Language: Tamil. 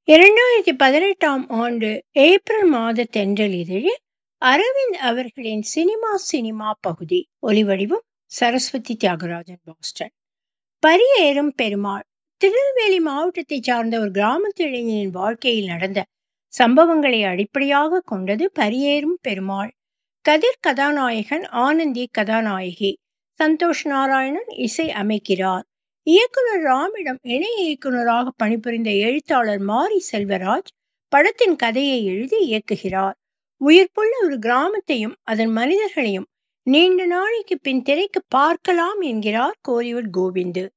இரண்டாயிரத்தி பதினெட்டாம் ஆண்டு ஏப்ரல் மாத தென்றல் இதழில் அரவிந்த் அவர்களின் சினிமா சினிமா பகுதி ஒலிவடிவம் சரஸ்வதி தியாகராஜன் பாஸ்டன் பரியேறும் பெருமாள் திருநெல்வேலி மாவட்டத்தைச் சார்ந்த ஒரு கிராமத்து இளைஞனின் வாழ்க்கையில் நடந்த சம்பவங்களை அடிப்படையாக கொண்டது பரியேறும் பெருமாள் கதிர் கதாநாயகன் ஆனந்தி கதாநாயகி சந்தோஷ் நாராயணன் இசை அமைக்கிறார் இயக்குனர் ராமிடம் இணை இயக்குனராக பணிபுரிந்த எழுத்தாளர் மாரி செல்வராஜ் படத்தின் கதையை எழுதி இயக்குகிறார் உயிர்ப்புள்ள ஒரு கிராமத்தையும் அதன் மனிதர்களையும் நீண்ட நாளைக்கு பின் திரைக்கு பார்க்கலாம் என்கிறார் கோலிவுட் கோவிந்து